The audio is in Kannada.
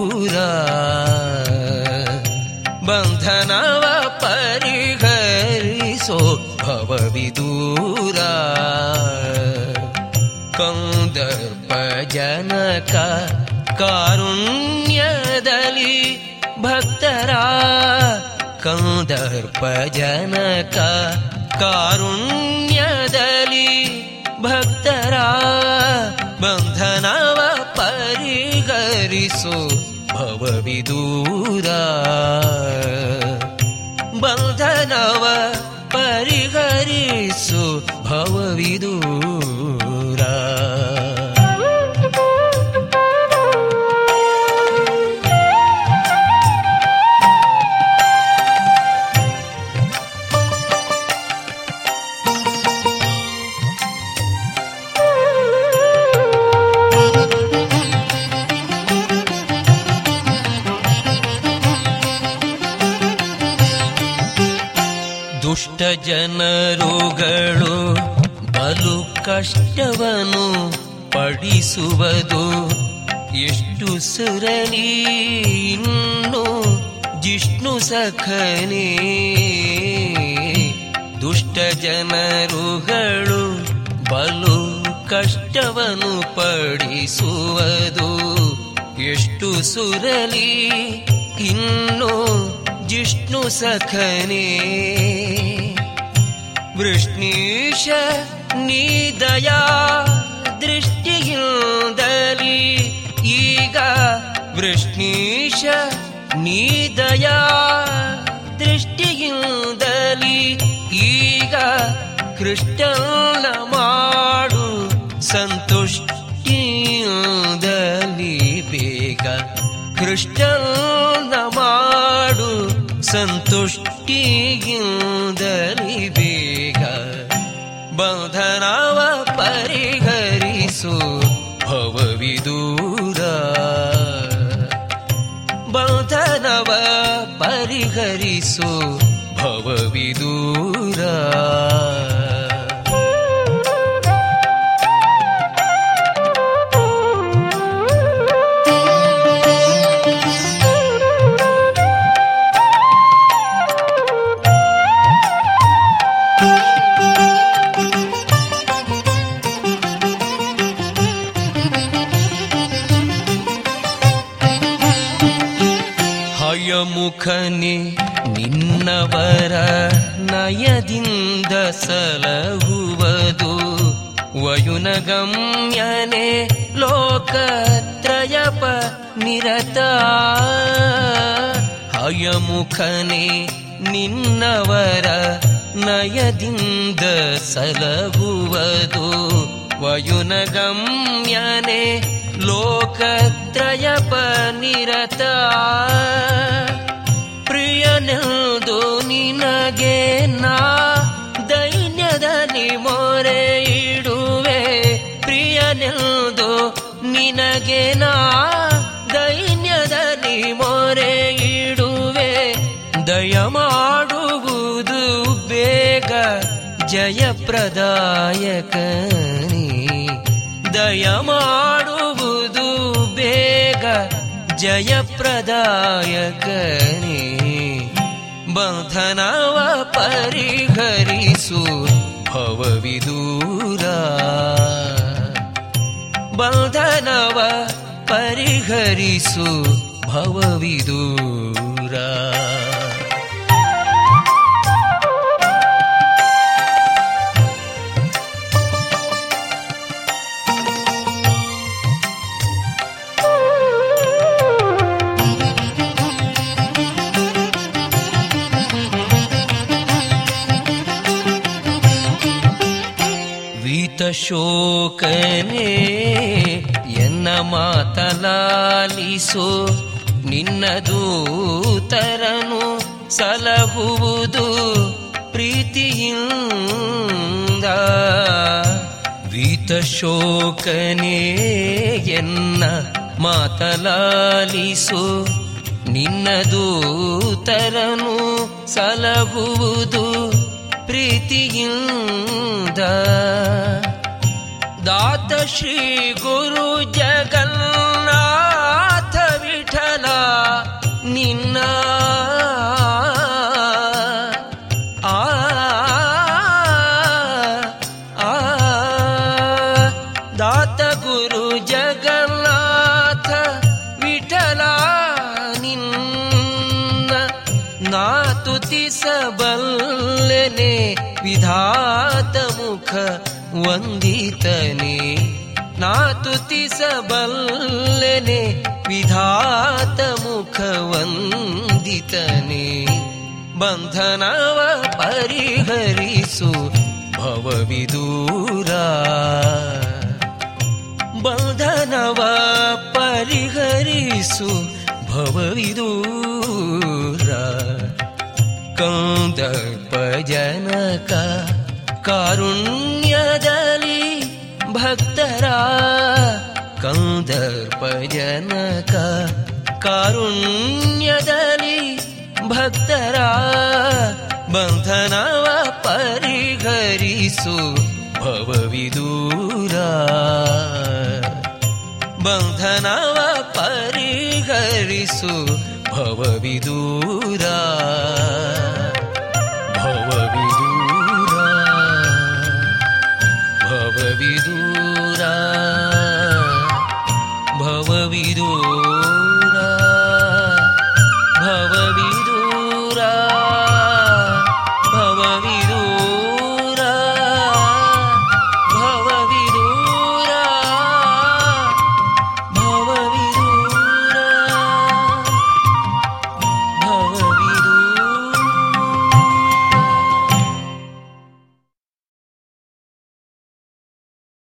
ದೂರ ಬಂಧನವ ಪರಿಹರಿಸೋ ಭವವಿದೂರ ಕಂದರ್ಪ ಜನಕ ಕಾರುಣ್ಯದಲ್ಲಿ ಭಕ್ತರ ಕಂದರ್ಪ ಜನಕ ಕಾರುಣ್ಯದಲ್ಲಿ ಭಕ್ತರ ಬಂಧನವ ಪರಿಹರಿಸು ಭವವಿದೂರ ಬಂಧನವ ಪರಿಹರಿಸು ಭವವಿದೂರ ದುಷ್ಟ ಜನರುಗಳು ಬಲು ಕಷ್ಟವನು ಪಡಿಸುವುದು ಎಷ್ಟು ಸುರಲಿ ಇನ್ನು ಜಿಷ್ಣು ಸಖನೇ ದುಷ್ಟ ಜನರುಗಳು ಬಲು ಕಷ್ಟವನು ಪಡಿಸುವುದು ಎಷ್ಟು ಸುರಲಿ ಇನ್ನು ಜಿಷ್ಣು ಸಖನೇ ವೃಷ್ಣೀಶ ನೀ ದಯಾ ದೃಷ್ಟಿಯಿಂದಲಿ ಈಗ ವೃಷ್ಣೀಶ ನೀ ದಯಾ ದೃಷ್ಟಿಯಿಂದಲಿ ಈಗ ಕೃಷ್ಣನ ಮಾಡು ಸಂತುಷ್ಟಿಯಿಂದಲಿ ಬೇಗ ಕೃಷ್ಣನ ಮಾಡು ಸಂತುಷ್ಟಿಯಿಂದಲಿ ಬೇಗ ಬಂಧನವ ಪರಿಹರಿಸು ಭವವಿದೂರ ಬಂಧನವ ಪರಿಹರಿಸು ಭವವಿದೂರ ಹಯಮುಖನೆ ನಿನ್ನವರ ನಯದಿಂದ ಸಲಹುವುದು ವಯುನಗಮ್ಯನೆ ಲೋಕತ್ರಯಪ ನಿರತ ಹಯಮುಖನೆ ನಿನ್ನವರ ನಯದಿಂದ ಸಲಹುವುದು ವಯುನಗಮ್ಯನೆ ಲೋಕತ್ರಯಪ ನಿರತ ಪ್ರಿಯನೆಂದು ನಿನಗೆ ನಾ ದೈನ್ಯದಲ್ಲಿ ಮೊರೆ ಇಡುವೆ ಪ್ರಿಯನೆಂದು ನಿನಗೆ ನಾ ದೈನ್ಯದಲ್ಲಿ ಮೊರೆ ಇಡುವೆ ದಯ ಮಾಡುವುದು ಬೇಗ ಜಯಪ್ರದಾಯಕನೇ ದಯ ಮಾಡುವುದು ಬೇಗ ಜಯಪ್ರದಾಯಕನೇ ಬಂಧನವ ಪರಿಹರಿಸು ಭವವಿದೂರ ಬಂಧನವ ಪರಿಹರಿಸು ಭವವಿದೂರ ಶೋಕನೇ ಎನ್ನ ಮಾತಲಾಲಿಸು ನಿನ್ನ ದೂತರನು ಸಲಹುವುದು ಪ್ರೀತಿಯಿಂದ ವೀತ ಶೋಕನೇ ಎನ್ನ ಮಾತಲಾಲಿಸು ನಿನ್ನ ದೂತರನು ಸಲಹುವುದು ಪ್ರೀತಿಯಿಂದ ದಾತ ಶ್ರೀ ಗುರು ಜಗನ್ನಾಥ ವಿಠಲ ತುತಿಸಬಲ್ಲೆನೆ ವಿಧಾತ ಮುಖ ವಂದಿತನೆ ನಾ ತುತಿಸಬಲ್ಲೆನೆ ವಿಧಾತ ಮುಖ ವಂದಿತನೆ ಬಂಧನವ ಪರಿಹರಿಸು ಭವವಿದೂರ ಬಂಧನವ ಪರಿಹರಿಸು ಭವವಿದೂರ ಕಂದರ್ಪ ಜನಕ ಕಾರುಣ್ಯದಲ್ಲಿ ಭಕ್ತರ ಕಂದರ್ಪ ಜನಕ ಕಾರುಣ್ಯದಲ್ಲಿ ಭಕ್ತರ ಬಂಧನವ ಪರಿಹರಿಸು ಭವವಿದೂರ ಬಂಧನವ ಪರಿಹರಿಸು ಭವವಿದೂರ ಭವವಿದೂರ ಭವವಿದೂರ